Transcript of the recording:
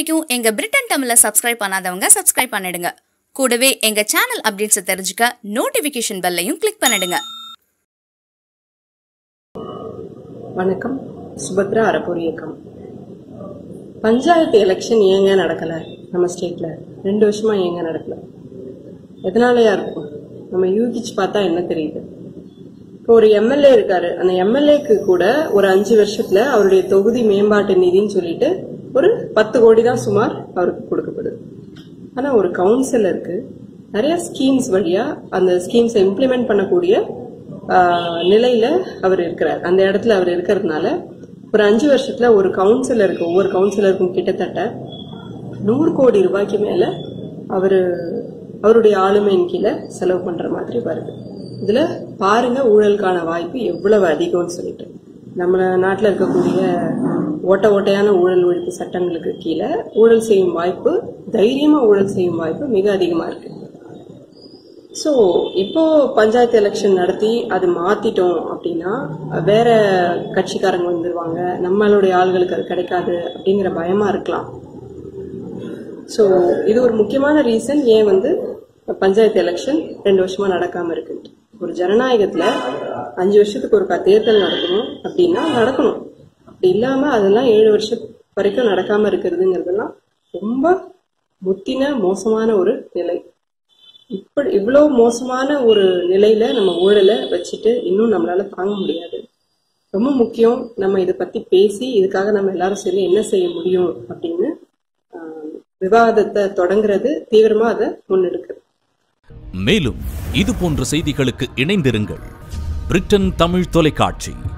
வரைக்கும் எங்க பிரிட்டன் தமிழை சப்ஸ்கிரைப் பண்ணாதவங்க சப்ஸ்கிரைப் பண்ணிடுங்க கூடவே எங்க சேனல் அப்டேட்ஸை தெரிஞ்சுக்க நோட்டிஃபிகேஷன் பெல்லையும் கிளிக் பண்ணிடுங்க வணக்கம் சுபத்ரா அறப்போர் இயக்கம் பஞ்சாயத்து எலெக்ஷன் ஏங்க நடக்கல நம்ம ஸ்டேட்ல ரெண்டு வருஷமா ஏங்க நடக்கல எதனாலயா இருக்கும் நம்ம யூகிச்சு பார்த்தா என்ன தெரியுது இப்போ ஒரு எம்எல்ஏ இருக்காரு அந்த எம்எல்ஏக்கு கூட ஒரு அஞ்சு வருஷத்துல அவருடைய தொகுதி மேம்பாட்டு நிதின்னு சொல்லிட்டு ஒரு பத்து கோடி தான் சுமார் அவருக்கு கொடுக்கப்படுது ஆனா ஒரு கவுன்சிலருக்கு நிறைய ஸ்கீம்ஸ் வழியா அந்த ஸ்கீம்ஸை இம்ப்ளிமெண்ட் பண்ணக்கூடிய ஆஹ், நிலையில அவர் இருக்கிறார் அந்த இடத்துல அவர் இருக்கிறதுனால ஒரு அஞ்சு வருஷத்துல ஒரு கவுன்சிலருக்கு ஒவ்வொரு கவுன்சிலருக்கும் கிட்டத்தட்ட நூறு கோடி ரூபாய்க்கு மேல அவரு அவருடைய ஆளுமையின் கீழே செலவு பண்ற மாதிரி வருது இதுல பாருங்க ஊழலுக்கான வாய்ப்பு எவ்வளவு அதிகம்னு சொல்லிட்டு நம்ம நாட்டுல இருக்கக்கூடிய ஓட்ட ஓட்டையான ஊழல் ஒழிப்பு சட்டங்களுக்கு கீழே ஊழல் செய்யும் வாய்ப்பு தைரியமா ஊழல் செய்யும் வாய்ப்பு மிக அதிகமா இருக்கு ஸோ இப்போ பஞ்சாயத்து எலெக்ஷன் நடத்தி அது மாத்திட்டோம் அப்படின்னா வேற கட்சிக்காரங்க வந்துருவாங்க நம்மளுடைய ஆள்களுக்கு அது கிடைக்காது அப்படிங்கிற பயமா இருக்கலாம் ஸோ இது ஒரு முக்கியமான ரீசன் ஏன் வந்து பஞ்சாயத்து எலெக்ஷன் ரெண்டு வருஷமா நடக்காம இருக்கு ஒரு ஜனநாயகத்துல அஞ்சு வருஷத்துக்கு ஒரு தேர்தல் நடக்கணும் அப்படின்னா நடக்கணும் அப்படி இல்லாம அதெல்லாம் ஏழு வருஷம் வரைக்கும் நடக்காம இருக்கிறதுங்கிறதெல்லாம் ரொம்ப முத்தின மோசமான ஒரு நிலை இப்படி இவ்வளவு மோசமான ஒரு நிலையில நம்ம ஊழலை வச்சுட்டு இன்னும் நம்மளால தாங்க முடியாது ரொம்ப முக்கியம் நம்ம இதை பத்தி பேசி இதுக்காக நம்ம எல்லாரும் சரி என்ன செய்ய முடியும் அப்படின்னு ஆஹ், விவாதத்தை தொடங்குறது தீவிரமா அதை முன்னெடுக்குது மேலும் இது போன்ற செய்திகளுக்கு இணைந்திருங்கள் பிரிட்டன் தமிழ் தொலைக்காட்சி